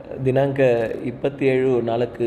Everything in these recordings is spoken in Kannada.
ದಿನಾಂಕ ಇಪ್ಪತ್ತೇಳು ನಾಲ್ಕು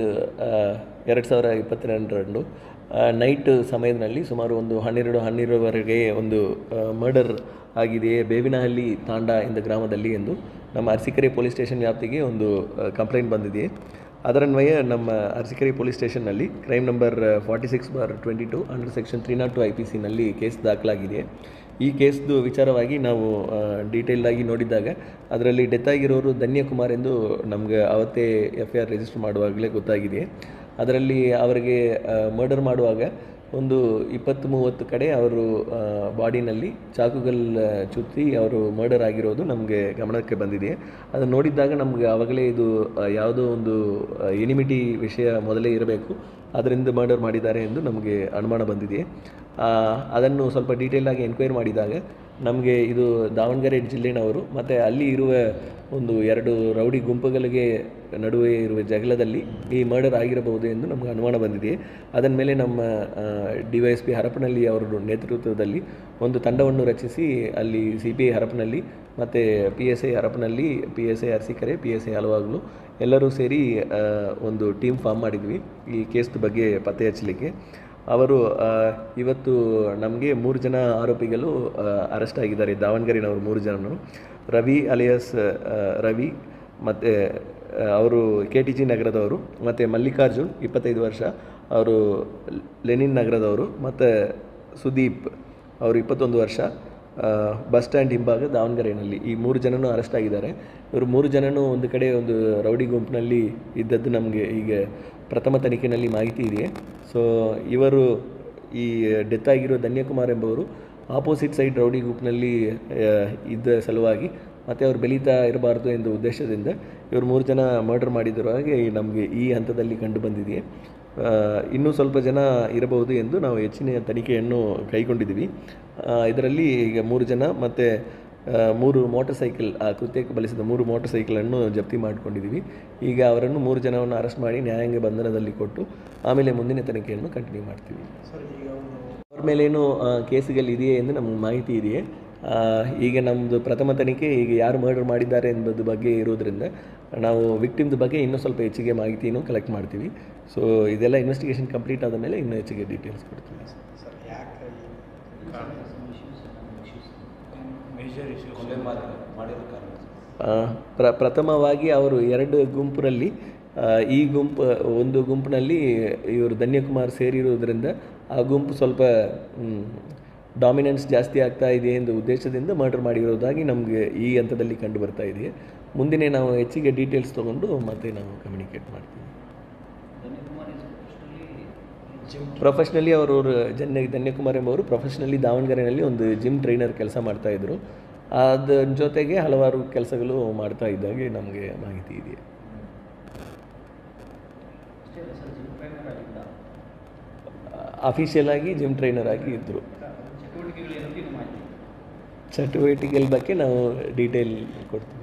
ಎರಡು ಸಾವಿರ ಇಪ್ಪತ್ತೆರಡರಂದು ನೈಟ್ ಸಮಯದಲ್ಲಿ ಸುಮಾರು ಒಂದು ಹನ್ನೆರಡು ಹನ್ನೆರಡುವರೆಗೆ ಒಂದು ಮರ್ಡರ್ ಆಗಿದೆ ಬೇವಿನಹಳ್ಳಿ ತಾಂಡ ಎಂದ ಗ್ರಾಮದಲ್ಲಿ ಎಂದು ನಮ್ಮ ಅರಸೀಕೆರೆ ಪೊಲೀಸ್ ಸ್ಟೇಷನ್ ವ್ಯಾಪ್ತಿಗೆ ಒಂದು ಕಂಪ್ಲೇಂಟ್ ಬಂದಿದೆ ಅದರನ್ವಯ ನಮ್ಮ ಅರಸೀಕೆರೆ ಪೊಲೀಸ್ ಸ್ಟೇಷನ್ನಲ್ಲಿ crime number forty six bar twenty two under section three nought two I P ಸಿನಲ್ಲಿ ಕೇಸ್ ದಾಖಲಾಗಿದೆ ಈ ಕೇಸ್ದು ವಿಚಾರವಾಗಿ ನಾವು ಡೀಟೇಲ್ ಆಗಿ ನೋಡಿದಾಗ ಅದರಲ್ಲಿ ಡೆತ್ ಆಗಿರೋರು ಧನ್ಯಕುಮಾರ್ ಎಂದು ನಮಗೆ ಅವತ್ತೇ ಎಫ್ ಐ ಆರ್ ರಿಜಿಸ್ಟರ್ ಮಾಡುವಾಗಲೇ ಗೊತ್ತಾಗಿದೆ ಅದರಲ್ಲಿ ಅವರಿಗೆ ಮರ್ಡರ್ ಮಾಡುವಾಗ ಒಂದು ಇಪ್ಪತ್ತು ಮೂವತ್ತು ಕಡೆ ಅವರು ಬಾಡಿನಲ್ಲಿ ಚಾಕುಗಲ್ ಚುತ್ತಿ ಅವರು ಮರ್ಡರ್ ಆಗಿರೋದು ನಮಗೆ ಗಮನಕ್ಕೆ ಬಂದಿದೆ ಅದನ್ನು ನೋಡಿದ್ದಾಗ ನಮಗೆ ಆವಾಗಲೇ ಇದು ಆ, ಯಾವುದೋ ಒಂದು ಎನಿಮಿಟಿ ವಿಷಯ ಮೊದಲೇ ಇರಬೇಕು ಅದರಿಂದ ಮರ್ಡರ್ ಮಾಡಿದ್ದಾರೆ ಎಂದು ನಮಗೆ ಅನುಮಾನ ಬಂದಿದೆ ಆ, ಅದನ್ನು ಸ್ವಲ್ಪ ಡೀಟೇಲ್ ಆಗಿ ಎನ್ಕ್ವೈರಿ ಮಾಡಿದಾಗ ನಮಗೆ ಇದು ದಾವಣಗೆರೆ ಜಿಲ್ಲೆನವರು ಮತ್ತು ಅಲ್ಲಿ ಇರುವ ಒಂದು ಎರಡು ರೌಡಿ ಗುಂಪುಗಳಿಗೆ ನಡುವೆ ಇರುವ ಜಗಳದಲ್ಲಿ ಈ ಮರ್ಡರ್ ಆಗಿರಬಹುದು ಎಂದು ನಮಗೆ ಅನುಮಾನ ಬಂದಿದೆ ಅದರ ಮೇಲೆ ನಮ್ಮ D Y S P Harapanahalli ಅವರ ನೇತೃತ್ವದಲ್ಲಿ ಒಂದು ತಂಡವನ್ನು ರಚಿಸಿ ಅಲ್ಲಿ ಸಿ ಪಿ ಐ ಹರಪನಹಳ್ಳಿ ಮತ್ತು P S I Harapanahalli P S I Arsikere P S I Halavagalu ಎಲ್ಲರೂ ಸೇರಿ ಆ, ಒಂದು ಟೀಮ್ ಫಾರ್ಮ್ ಮಾಡಿದ್ವಿ ಈ ಕೇಸ್ದ ಬಗ್ಗೆ ಪತ್ತೆ ಹಚ್ಚಲಿಕ್ಕೆ ಅವರು ಆ, ಇವತ್ತು ನಮಗೆ ಮೂರು ಜನ ಆರೋಪಿಗಳು ಅರೆಸ್ಟ್ ಆಗಿದ್ದಾರೆ ದಾವಣಗೆರೆನವರು ಮೂರು ಜನರು ರವಿ ಅಲಿಯಾಸ್ ಆ, ರವಿ ಮತ್ತು ಅವರು ಕೆ ಟಿ ಜಿ ನಗರದವರು ಮತ್ತು ಮಲ್ಲಿಕಾರ್ಜುನ್ ಇಪ್ಪತ್ತೈದು ವರ್ಷ ಅವರು ಲೆನಿನ್ ನಗರದವರು ಮತ್ತು ಸುದೀಪ್ ಅವರು ಇಪ್ಪತ್ತೊಂದು ವರ್ಷ ಆ, ಬಸ್ ಸ್ಟ್ಯಾಂಡ್ ಹಿಂಭಾಗ ದಾವಣಗೆರೆಯಲ್ಲಿ ಈ ಮೂರು ಜನನೂ ಅರೆಸ್ಟ್ ಆಗಿದ್ದಾರೆ ಇವರು ಮೂರು ಜನನೂ ಒಂದು ಕಡೆ ಒಂದು ರೌಡಿ ಗುಂಪಿನಲ್ಲಿ ಇದ್ದದ್ದು ನಮಗೆ ಈಗ ಪ್ರಥಮ ತನಿಖೆಯಲ್ಲಿ ಮಾಹಿತಿ ಇದೆ ಸೊ ಇವರು ಈ ಡೆತ್ ಆಗಿರೋ ಧನ್ಯಕುಮಾರ್ ಎಂಬವರು ಆಪೋಸಿಟ್ ಸೈಡ್ ರೌಡಿ ಗ್ರೂಪ್ನಲ್ಲಿ ಆ, ಇದ್ದ ಸಲುವಾಗಿ ಮತ್ತು ಅವರು ಬೆಳೀತಾ ಇರಬಾರ್ದು ಎಂದ ಉದ್ದೇಶದಿಂದ ಇವರು ಮೂರು ಜನ ಮರ್ಡರ್ ಮಾಡಿದಿರೋ ಹಾಗೆ ನಮಗೆ ಈ ಹಂತದಲ್ಲಿ ಕಂಡು ಬಂದಿದೆ ಆ, ಇನ್ನೂ ಸ್ವಲ್ಪ ಜನ ಇರಬಹುದು ಎಂದು ನಾವು ಹೆಚ್ಚಿನ ತನಿಖೆಯನ್ನು ಕೈಗೊಂಡಿದ್ದೀವಿ ಆ, ಇದರಲ್ಲಿ ಈಗ ಮೂರು ಜನ ಮತ್ತು ಮೂರು ಮೋಟರ್ ಸೈಕಲ್ ಆ ಕೃತ್ಯಕ್ಕೆ ಬಳಸಿದ ಮೂರು ಮೋಟರ್ ಸೈಕಲನ್ನು ಜಪ್ತಿ ಮಾಡಿಕೊಂಡಿದ್ದೀವಿ ಈಗ ಅವರನ್ನು ಮೂರು ಜನವನ್ನು ಅರೆಸ್ಟ್ ಮಾಡಿ ನ್ಯಾಯಾಂಗ ಬಂಧನದಲ್ಲಿ ಕೊಟ್ಟು ಆಮೇಲೆ ಮುಂದಿನ ತನಿಖೆಯನ್ನು ಕಂಟಿನ್ಯೂ ಮಾಡ್ತೀವಿ ಅವ್ರ ಮೇಲೇನು ಕೇಸುಗಳಿದೆಯೇ ಎಂದು ನಮಗೆ ಮಾಹಿತಿ ಇದೆಯೇ ಆ, ಈಗ ನಮ್ಮದು ಪ್ರಥಮ ತನಿಖೆ ಈಗ ಯಾರು ಮರ್ಡರ್ ಮಾಡಿದ್ದಾರೆ ಎಂಬುದು ಬಗ್ಗೆ ಇರೋದ್ರಿಂದ ನಾವು ವಿಕ್ಟಿಮ್ದ ಬಗ್ಗೆ ಇನ್ನೂ ಸ್ವಲ್ಪ ಹೆಚ್ಚಿಗೆ ಮಾಹಿತಿಯನ್ನು ಕಲೆಕ್ಟ್ ಮಾಡ್ತೀವಿ ಸೊ ಇದೆಲ್ಲ ಇನ್ವೆಸ್ಟಿಗೇಷನ್ ಕಂಪ್ಲೀಟ್ ಆದ ಮೇಲೆ ಇನ್ನೂ ಹೆಚ್ಚಿಗೆ ಡೀಟೇಲ್ಸ್ ಕೊಡ್ತೀವಿ ಸರ್ ಯಾಕೆ ಮೇಜರ್ ಇಶ್ಯೂಸ್ ಮಾಡಿರೋ ಕಾರಣ ಆ, ಪ್ರ ಪ್ರಥಮವಾಗಿ ಅವರು ಎರಡು ಗುಂಪಿನಲ್ಲಿ ಆ, ಈ ಗುಂಪು ಒಂದು ಗುಂಪಿನಲ್ಲಿ ಇವರು ಧನ್ಯಕುಮಾರ್ ಸೇರಿರುವುದರಿಂದ ಆ ಗುಂಪು ಸ್ವಲ್ಪ ಡಾಮಿನೆನ್ಸ್ ಜಾಸ್ತಿ ಆಗ್ತಾ ಇದೆ ಎಂದ ಉದ್ದೇಶದಿಂದ ಮರ್ಡರ್ ಮಾಡಿರೋದಾಗಿ ನಮಗೆ ಈ ಹಂತದಲ್ಲಿ ಕಂಡು ಬರ್ತಾ ಇದೆ ಮುಂದಿನ ನಾವು ಹೆಚ್ಚಿಗೆ ಡೀಟೇಲ್ಸ್ ತೊಗೊಂಡು ಮತ್ತೆ ನಾವು ಕಮ್ಯುನಿಕೇಟ್ ಮಾಡ್ತೀವಿ ಪ್ರೊಫೆಷ್ನಲಿ ಅವರು ಜನ್ಯ ಧನ್ಯಕುಮಾರ್ ಎಂಬವರು ಪ್ರೊಫೆಷ್ನಲಿ ದಾವಣಗೆರೆಯಲ್ಲಿ ಒಂದು ಜಿಮ್ ಟ್ರೈನರ್ ಕೆಲಸ ಮಾಡ್ತಾ ಇದ್ರು ಅದ್ರ ಜೊತೆಗೆ ಹಲವಾರು ಕೆಲಸಗಳು ಮಾಡ್ತಾ ಇದ್ದಾಗೆ ನಮಗೆ ಮಾಹಿತಿ ಇದೆ ಅಫಿಷಿಯಲ್ ಆಗಿ ಜಿಮ್ ಟ್ರೈನರ್ ಆಗಿ ಇದ್ದರು ಚಟುವಟಿಕೆಗಳ ಬಗ್ಗೆ ನಾವು ಡೀಟೇಲ್ ಕೊಡ್ತೀವಿ